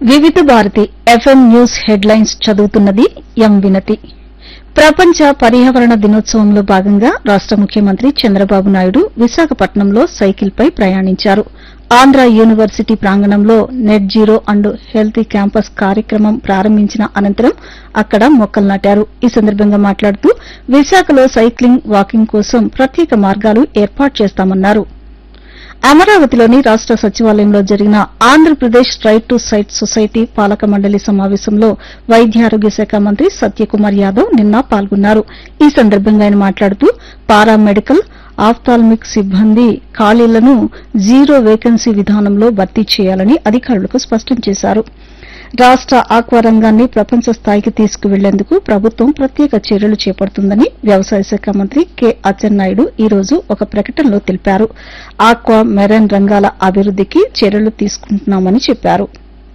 వివిధ Bharati FM news headlines చదువుతున్నది ఎం వినతి ప్రపంచ పర్యావరణ దినోత్సవంలో భాగంగా రాష్ట ముఖ్యమంత్రి చంద్రబాబు నాయుడు విశాఖపట్నంలో సైకిల్పై ప్రయాణించారు ఆంధ్ర యూనివర్సిటీ ప్రాంగణంలో net zero and healthy campus కార్యక్రమం ప్రారంభించిన అనంతరం అక్కడ మొక్కలు నాటారు ఈ సందర్భంగా మాట్లాడుతూ విశాఖలో సైక్లింగ్ వాకింగ్ కోసం ప్రత్యేక మార్గాలు ఏర్పాటు చేస్తామన్నారు అమరావతిలోని రాష్ట సచివాలయంలో జరిగిన Andhra Pradesh right to sight society పాలక మండలి సమావేశంలో వైద్యారోగ్య శాఖ మంత్రి సత్యకుమార్ యాదవ్ నిన్న పాల్గొన్నారు ఈ సందర్భంగా ఆయన మాట్లాడుతూ పారా మెడికల్ ఆఫ్థాల్మిక్ సిబ్బంది ఖాళీలను జీరో వేకెన్సీ విధానంలో భర్తీ చేయాలని అధికారులకు స్పష్టం చేశారు రాష్ట ఆక్వా రంగాన్ని ప్రపంచ స్థాయికి తీసుకువెళ్లేందుకు ప్రభుత్వం ప్రత్యేక చర్యలు చేపడుతుందని వ్యవసాయ శాఖ మంత్రి కె అచ్చెన్నాయుడు ఈ రోజు ఒక ప్రకటనలో తెలిపారు ఆక్వా మెరైన్ రంగాల అభివృద్దికి చర్యలు తీసుకుంటున్నామని చెప్పారు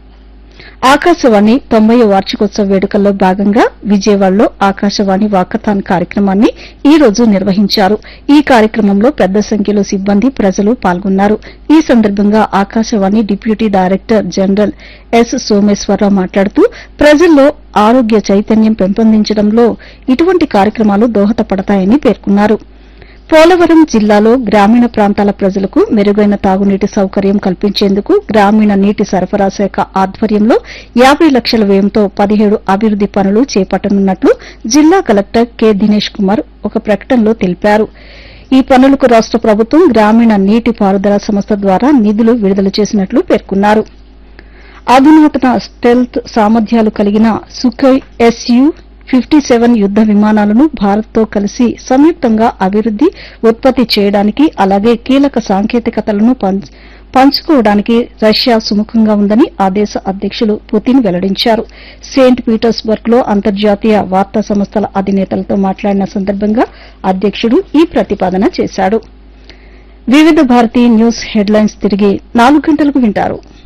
ఆకాశవాణి తొంభై వార్షికోత్సవ వేడుకల్లో భాగంగా విజయవాడలో ఆకాశవాణి వాకథాన్ కార్యక్రమాన్ని ఈ రోజు నిర్వహించారు ఈ కార్యక్రమంలో పెద్ద సంఖ్యలో సిబ్బంది ప్రజలు పాల్గొన్నారు ఈ సందర్భంగా Akashvani deputy director general S Someswara Rao మాట్లాడుతూ ప్రజల్లో ఆరోగ్య చైతన్యం పెంపొందించడంలో ఇటువంటి కార్యక్రమాలు దోహదపడతాయని పేర్కొన్నారు పోలవరం జిల్లాలో గ్రామీణ ప్రాంతాల ప్రజలకు మెరుగైన తాగునీటి సౌకర్యం కల్పించేందుకు గ్రామీణ నీటి సరఫరా శాఖ ఆధ్వర్యంలో యాబై లక్షల వ్యయంతో పదిహేడు అభివృద్ది పనులు చేపట్టనున్నట్లు జిల్లా కలెక్టర్ కె దినేష్ కుమార్ ఒక ప్రకటనలో తెలిపారు ఈ పనులకు రాష్ట ప్రభుత్వం గ్రామీణ నీటి పారుదల సంస్థ ద్వారా నిధులు విడుదల చేసినట్లు పేర్కొన్నారు అధునాతన స్టెల్త్ సామర్థ్యాలు కలిగిన సుఖోయ్ ఎస్యు ఫిఫ్టీ సెవెన్ యుద్ద విమానాలను భారత్తో కలిసి సంయుక్తంగా అభివృద్ది ఉత్పత్తి చేయడానికి అలాగే కీలక సాంకేతికతలను పంచ్- పంచుకోవడానికి రష్యా సుముఖంగా ఉందని ఆ దేశ అధ్యకులు పుతిన్ వెల్లడించారు సెయింట్ పీటర్స్బర్గ్ లో అంతర్జాతీయ వార్తా సంస్థల అధినేతలతో మాట్లాడిన సందర్భంగా అధ్యకుడు ఈ ప్రతిపాదన చేశాడు వివిధ భారతి న్యూస్ హెడ్లైన్స్ తిరిగి నాలుగు గంటలకు వింటారు